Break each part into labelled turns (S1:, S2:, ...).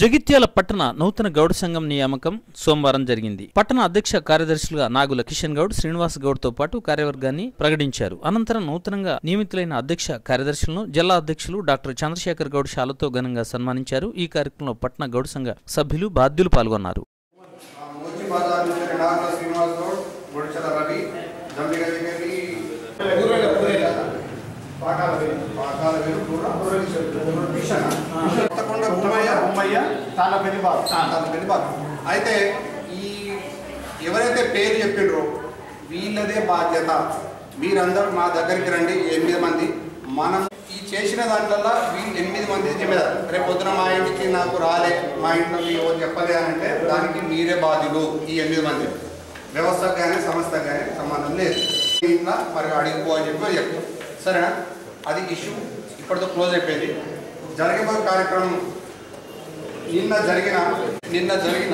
S1: జగిత్యాల పట్టణ నూతన గౌడ సంఘం నియామకం సోమవారం జరిగింది పట్టణ అధ్యక్ష కార్యదర్శులుగా నాగుల కిషన్ గౌడ్ శ్రీనివాస్ గౌడ్ తో పాటు కార్యవర్గాన్ని ప్రకటించారు అనంతరం నూతనంగా నియమితులైన అధ్యక్ష కార్యదర్శులను జిల్లా అధ్యక్షులు డాక్టర్ చంద్రశేఖర్ గౌడ్ శాలతో ఘనంగా సన్మానించారు ఈ కార్యక్రమంలో పట్టణ గౌడ సంఘ సభ్యులు బాధ్యులు పాల్గొన్నారు
S2: మోచి బజార్ నుంచి నాగ శ్రీనివాస్ గౌడ్ గుడిచల రవి జంబిగ దగ్గరికి ఊరేల ఊరేల పాకాల వేలు పాకాల వేలు కూడా మిషన్ కొత్తకొండ భూమయ్య
S3: బొమ్మయ్య తాళ్ళ పెళ్లిబాబు
S2: తన వెనుబాటు అయితే ఈ ఎవరైతే పేరు చెప్పిండ్రో వీళ్ళదే బాధ్యత మీరందరూ మా దగ్గరికి రండి ఎనిమిది మంది మనం ఈ చేసిన దాంట్లో వీళ్ళు ఎనిమిది మంది జిమ్మేదారు రేపు పొద్దున మా ఇంటికి నాకు రాలే మా ఇంట్లో మీ ఎవరు చెప్పలే అని అంటే దానికి మీరే బాధ్యులు ఈ ఎనిమిది మంది వ్యవస్థకు కానీ సంస్థకు కానీ సంబంధం లేదు ఇంట్లో మరి అడిగిపో అని చెప్పి చెప్తాం సరేనా అది ఇష్యూ ఇప్పటితో క్లోజ్ అయిపోయింది జరగబోయే కార్యక్రమం నిన్న జరిగిన నిన్న జరిగిన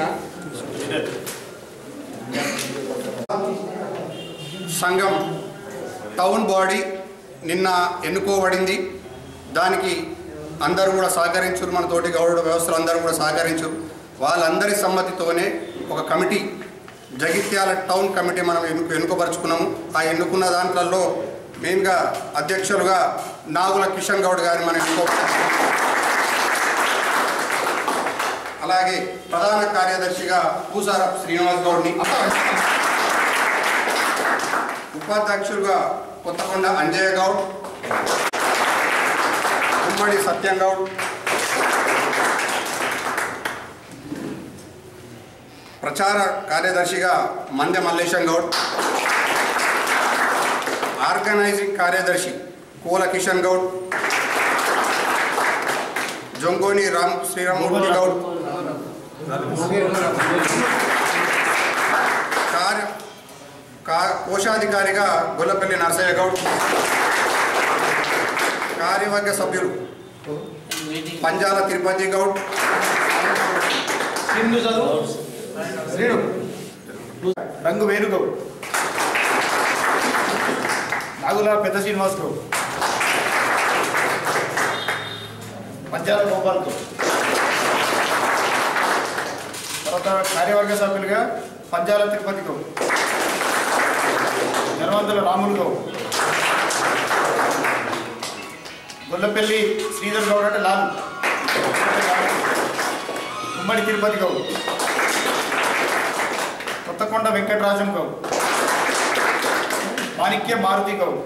S2: సంఘం టౌన్ బాడీ నిన్న ఎన్నుకోబడింది దానికి అందరూ కూడా సహకరించారు మన తోటి గౌరవ వ్యవస్థలు అందరూ కూడా సహకరించారు వాళ్ళందరి సమ్మతితోనే ఒక కమిటీ జగిత్యాల టౌన్ కమిటీ మనం ఎన్నుకు ఎన్నుకోపరుచుకున్నాము ఆ ఎన్నుకున్న దాంట్లలో మెయిన్గా అధ్యక్షులుగా నాగుల కిషన్ గౌడ్ గారిని మనం ఎన్నుకోబడుతున్నాం అలాగే ప్రధాన కార్యదర్శిగా పూసార శ్రీనివాస్ గౌడ్ని ఉపాధ్యక్షులుగా కొత్తకొండ అంజయ్య గౌడ్ ఉమ్మడి సత్యం గౌడ్ ప్రచార కార్యదర్శిగా మందె మల్లేశం గౌడ్ ఆర్గనైజింగ్ కార్యదర్శి కూల కిషన్ గౌడ్ జొంగోని రామ్ శ్రీరామూర్తి గౌడ్ కార్య కా- కోశాధికారిగా గొల్లపల్లి నరసయ్య గౌడ్ కార్యవర్గ సభ్యులు పంజాల తిరుపతి గౌడ్
S3: సింధు చదువు శ్రీను రంగు వేణుగౌడ్ నాగుల పెద్ద శ్రీనివాస్ గౌడ్ పంచాల గోపాల్ గౌడ్ తర్వాత కార్యవర్గ సభ్యులుగా పంజాల తిరుపతి గౌడ్ జనవంతుల రాములు గౌడ్ గొల్లపల్లి శ్రీధర్ గౌడ్ అంటే లాలు ఉమ్మడి తిరుపతి గౌడ్ కొత్తకొండ వెంకటరాజం గౌడ్ మాణిక్య మారుతి గౌడ్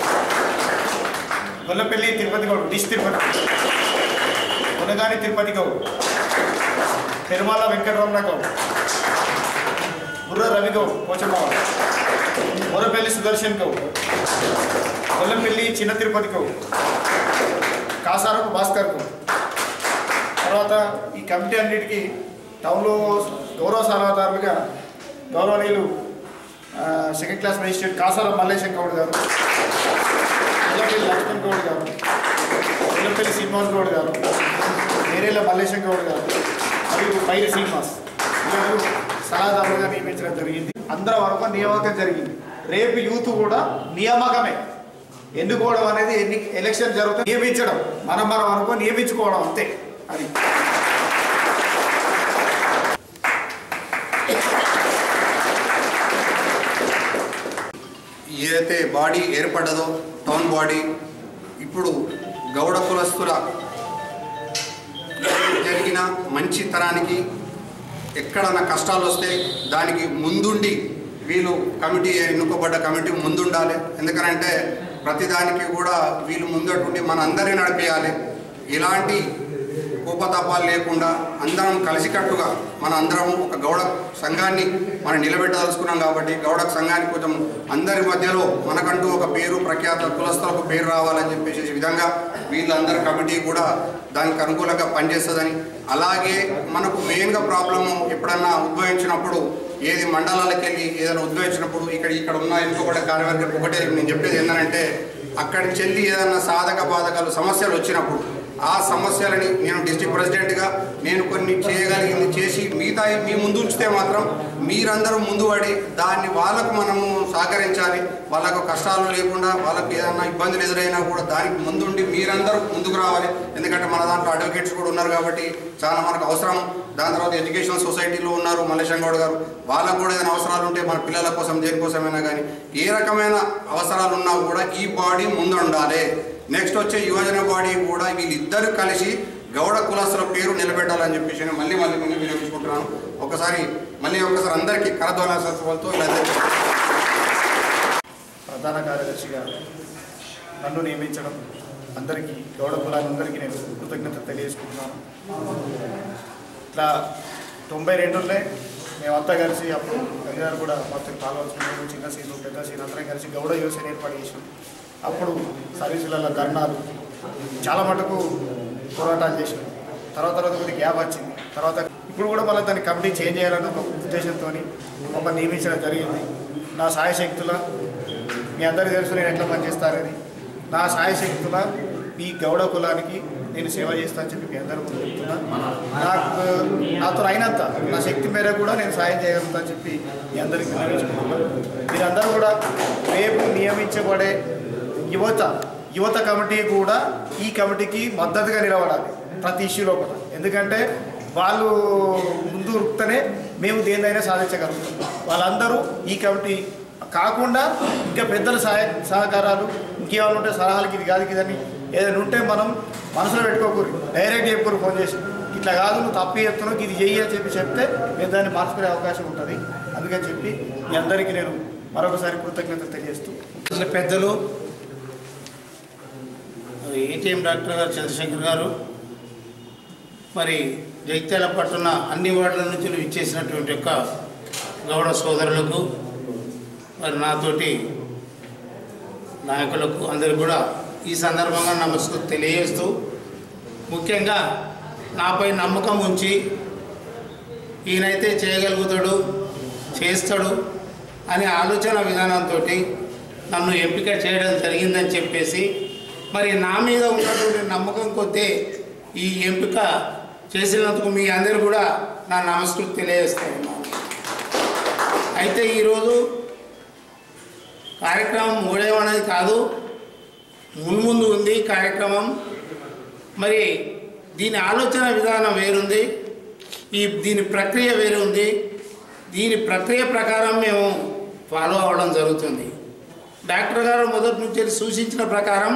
S3: గొల్లపల్లి తిరుపతి గౌడ్ డిష్ తిరుపతి కొనగాని తిరుపతి గౌడ్ పెరుమాల వెంకటరమణ గౌడ్ బుర్ర రవి గౌడ్ పోచమ్మవాడ మొరపల్లి సుదర్శన్ గౌడ్ గొల్లపల్లి చిన్న తిరుపతి గౌడ్ కాసారపు భాస్కర్ గౌడ్ తర్వాత ఈ కమిటీ అన్నిటికీ టౌన్లో గౌరవ సలహాదారులుగా గౌరవనీయులు ఆ, second class magistrate Kasala Mallesham Goud గారు ముల్లపల్లి లక్ష్మణ్ గౌడ్ గారు ముల్లపల్లి శ్రీనివాస్ గౌడ్ గారు నేరేళ్ళ మల్లేశం గౌడ్ గారు మరియు పైరి శ్రీనివాస్ వీళ్ళు సలహాదారులుగా నియమించడం జరిగింది అందరం వరకు నియామకం జరిగింది రేపు యూత్ కూడా నియామకమే ఎన్నుకోవడం అనేది ఎన్ని ఎలక్షన్ జరుగుతుంది నియమించడం మనం మనం అనుకో నియమించుకోవడం అంతే అది
S2: ఏదైతే బాడీ ఏర్పడ్డదో టౌన్ బాడీ ఇప్పుడు గౌడ కులస్తుల జరిగిన మంచితనానికి ఎక్కడన్నా కష్టాలు వస్తే దానికి ముందుండి వీళ్ళు కమిటీ ఎన్నుకోబడ్డ కమిటీ ముందుండాలి ఎందుకనంటే ప్రతిదానికి కూడా వీళ్ళు ముందటుండి మన అందరినీ నడిపేయాలి ఇలాంటి కోపతాపాలు లేకుండా అందరం కలిసికట్టుగా మన అందరం ఒక గౌడ సంఘాన్ని మనం నిలబెట్టదలుచుకున్నాం కాబట్టి గౌడ సంఘానికి కొంచెం అందరి మధ్యలో మనకంటూ ఒక పేరు ప్రఖ్యాత కులస్తులకు పేరు రావాలని చెప్పేసి విధంగా వీళ్ళందరి కమిటీ కూడా దానికి అనుకూలంగా పనిచేస్తుందని అలాగే మనకు మెయిన్గా ప్రాబ్లము ఎప్పుడన్నా ఉద్భవించినప్పుడు ఏది మండలాలకు వెళ్ళి ఏదైనా ఉద్భవించినప్పుడు ఇక్కడ ఇక్కడ ఉన్న ఇంకొకటి కార్యవర్గం ఒకటే నేను చెప్పేది ఏంటంటే అక్కడికి చెల్లి ఏదైనా సాధక బాధకాలు సమస్యలు వచ్చినప్పుడు ఆ సమస్యలని నేను డిస్ట్రిక్ట్ ప్రెసిడెంట్గా నేను కొన్ని చేయగలిగింది చేసి మిగతా మీ ముందు ఉంచితే మాత్రం మీరందరూ ముందు పడి దాన్ని వాళ్ళకు మనము సహకరించాలి వాళ్ళకు కష్టాలు లేకుండా వాళ్ళకి ఏదైనా ఇబ్బందులు ఎదురైనా కూడా దానికి ముందుండి మీరందరూ ముందుకు రావాలి ఎందుకంటే మన దాంట్లో అడ్వకేట్స్ కూడా ఉన్నారు కాబట్టి చాలా మనకు అవసరం దాని తర్వాత ఎడ్యుకేషనల్ సొసైటీలో ఉన్నారు మల్లేశం గౌడ్ గారు వాళ్ళకు కూడా ఏదైనా అవసరాలు ఉంటే మన పిల్లల కోసం దేనికోసమైనా కానీ ఏ రకమైన అవసరాలు ఉన్నా కూడా ఈ బాడీ ముందు ఉండాలి నెక్స్ట్ వచ్చే యువజన బాడీ కూడా వీళ్ళిద్దరు కలిసి గౌడ కులాసుల పేరు నిలబెట్టాలని చెప్పేసి నేను మళ్ళీ మళ్ళీ మళ్ళీ వినియోగించుకుంటున్నాను ఒకసారి మళ్ళీ ఒకసారి అందరికీ కరధ్వన సత్వాలతో ఇలా
S3: ప్రధాన కార్యదర్శిగా నన్ను నియమించడం అందరికీ గౌడ కులాలందరికీ నేను కృతజ్ఞత తెలియజేసుకుంటున్నాను ఇట్లా తొంభై రెండులోనే మేమంతా కలిసి అప్పుడు గంగారు కూడా మొత్తం పాల్గొచ్చుకున్నాము చిన్న సీను పెద్ద సీన్ అందరం కలిసి గౌడ యువసేన ఏర్పాటు చేసాం అప్పుడు సర్వీసులలో ధర్నాలు చాలా మటుకు పోరాటాలు చేసాం తర్వాత తర్వాత కొద్దిగా గ్యాప్ వచ్చింది తర్వాత ఇప్పుడు కూడా మళ్ళీ దాన్ని కమిటీ చేంజ్ చేయాలని ఒక ఉద్దేశంతో ఒక నియమించడం జరిగింది నా సాయశక్తుల మీ అందరికీ తెలుసు నేను ఎట్లా పనిచేస్తానని నా సాయశక్తుల ఈ గౌడ కులానికి నేను సేవ చేస్తానని చెప్పి మీ అందరూ ముందు చెప్తున్నా నాకు నాతో అయినంత నా శక్తి మేర కూడా నేను సాయం చేయగలుగుతానని చెప్పి మీ అందరికీ వినియోగించుకుంటున్నాను మీరందరూ కూడా రేపు నియమించబడే యువత యువత కమిటీ కూడా ఈ కమిటీకి మద్దతుగా నిలబడాలి ప్రతి ఇష్యూ లోపల ఎందుకంటే వాళ్ళు ముందు ఉరుకుతనే మేము దేన్నైనా సాధించగలుగుతాం వాళ్ళందరూ ఈ కమిటీ కాకుండా ఇంకా పెద్దల సహాయ సహకారాలు ఇంకేమైనా ఉంటే సలహాలకి ఇది కాదు ఇదని ఏదైనా ఉంటే మనం మనసులో పెట్టుకోకూరు డైరెక్ట్ చెప్పుకోరు ఫోన్ చేసి ఇట్లా కాదు నువ్వు తప్పు చెప్తున్నావు ఇది చెయ్యి అని చెప్పి చెప్తే మేము దాన్ని మార్చుకునే అవకాశం ఉంటుంది అందుకని చెప్పి మీ అందరికీ నేను మరొకసారి కృతజ్ఞతలు తెలియజేస్తూ
S4: అసలు పెద్దలు ఏటీఎం డాక్టర్ గారు చంద్రశేఖర్ గారు మరి జగిత్యాల పట్టున అన్ని వార్డుల నుంచి ఇచ్చేసినటువంటి యొక్క గౌడ సోదరులకు మరి నాతోటి నాయకులకు అందరికి కూడా ఈ సందర్భంగా నమస్కారం తెలియజేస్తూ ముఖ్యంగా నాపై నమ్మకం ఉంచి ఈయనైతే చేయగలుగుతాడు చేస్తాడు అనే ఆలోచన విధానంతో నన్ను ఎంపిక చేయడం జరిగిందని చెప్పేసి మరి నా మీద ఉన్నటువంటి నమ్మకం కొద్దీ ఈ ఎంపిక చేసినందుకు మీ అందరూ కూడా నా నమస్కృతి తెలియజేస్తా ఉన్నాను అయితే ఈరోజు కార్యక్రమం మూడేం అనేది కాదు మున్ముందు ఉంది కార్యక్రమం మరి దీని ఆలోచన విధానం వేరుంది ఈ దీని ప్రక్రియ వేరు ఉంది దీని ప్రక్రియ ప్రకారం మేము ఫాలో అవ్వడం జరుగుతుంది డాక్టర్ గారు మొదటి నుంచి సూచించిన ప్రకారం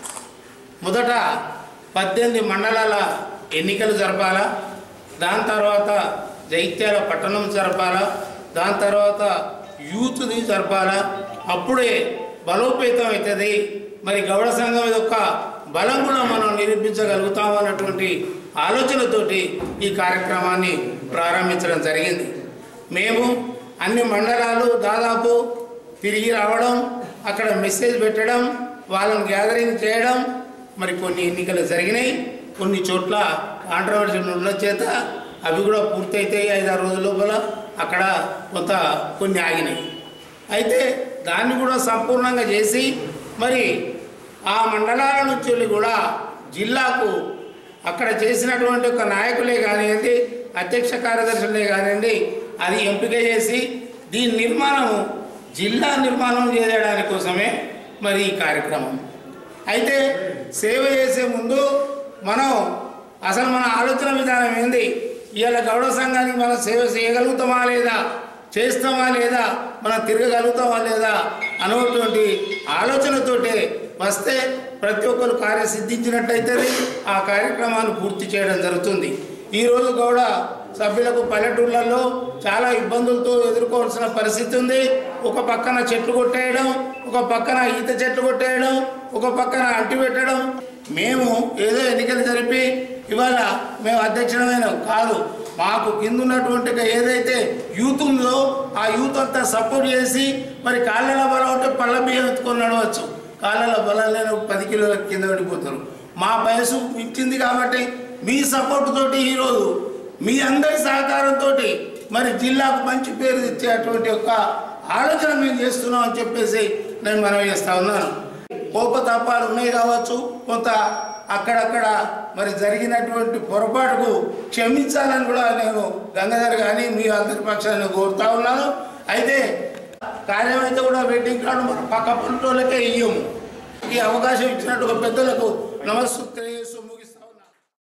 S4: మొదట పద్దెనిమిది మండలాల ఎన్నికలు జరపాలా దాని తర్వాత జైత్యాల పట్టణం జరపాలా దాని తర్వాత యూత్ది జరపాలా అప్పుడే బలోపేతం అవుతుంది మరి గౌడ సంఘం యొక్క బలం కూడా మనం నిరూపించగలుగుతాం అన్నటువంటి ఆలోచనతోటి ఈ కార్యక్రమాన్ని ప్రారంభించడం జరిగింది మేము అన్ని మండలాలు దాదాపు తిరిగి రావడం అక్కడ మెసేజ్ పెట్టడం వాళ్ళని గ్యాదరింగ్ చేయడం మరి కొన్ని ఎన్నికలు జరిగినాయి కొన్ని చోట్ల కాంట్రవర్సీ ఉన్న చేత అవి కూడా పూర్తయితాయి ఐదారు రోజుల లోపల అక్కడ కొంత కొన్ని ఆగినాయి అయితే దాన్ని కూడా సంపూర్ణంగా చేసి మరి ఆ మండలాల నుంచి వెళ్ళి కూడా జిల్లాకు అక్కడ చేసినటువంటి ఒక నాయకులే కానివ్వండి అధ్యక్ష కార్యదర్శులే కానివ్వండి అది ఎంపిక చేసి దీని నిర్మాణం జిల్లా నిర్మాణం చేయడానికి కోసమే మరి ఈ కార్యక్రమం అయితే సేవ చేసే ముందు మనం అసలు మన ఆలోచన విధానం ఏంది ఇవాళ గౌడ సంఘానికి మనం సేవ చేయగలుగుతామా లేదా చేస్తామా లేదా మనం తిరగగలుగుతామా లేదా అనేటువంటి ఆలోచనతోటే వస్తే ప్రతి ఒక్కరు కార్య సిద్ధించినట్టయితే ఆ కార్యక్రమాన్ని పూర్తి చేయడం జరుగుతుంది ఈరోజు గౌడ సభ్యులకు పల్లెటూళ్ళల్లో చాలా ఇబ్బందులతో ఎదుర్కోవాల్సిన పరిస్థితి ఉంది ఒక పక్కన చెట్లు కొట్టేయడం ఒక పక్కన ఈత చెట్లు కొట్టేయడం ఒక పక్కన అంటి పెట్టడం మేము ఏదో ఎన్నికలు జరిపి ఇవాళ మేము అధ్యక్షుడమైన కాదు మాకు కింద ఉన్నటువంటి ఏదైతే యూత్ ఉందో ఆ యూత్ అంతా సపోర్ట్ చేసి మరి కాళ్ళ బలం ఉంటే పళ్ళ బియ్యం ఎత్తుకొని నడవచ్చు కాళ్ళ బలం లేని పది కిలోల కింద పడిపోతారు మా వయసు ఇచ్చింది కాబట్టి మీ సపోర్ట్ తోటి ఈరోజు మీ అందరి సహకారంతో మరి జిల్లాకు మంచి పేరు తెచ్చేటువంటి ఒక ఆలోచన మేము చేస్తున్నాం అని చెప్పేసి నేను మనవి చేస్తా ఉన్నాను కోపతాపాలు ఉన్నాయి కావచ్చు కొంత అక్కడక్కడ మరి జరిగినటువంటి పొరపాటుకు క్షమించాలని కూడా నేను గంగాధర్ కానీ మీ అందరి పక్షాన్ని కోరుతా ఉన్నాను అయితే కార్యం అయితే కూడా వెడ్డింగ్ కార్డు మన పక్క పనులకే ఇయ్యము ఈ అవకాశం ఇచ్చినట్టు పెద్దలకు నమస్తే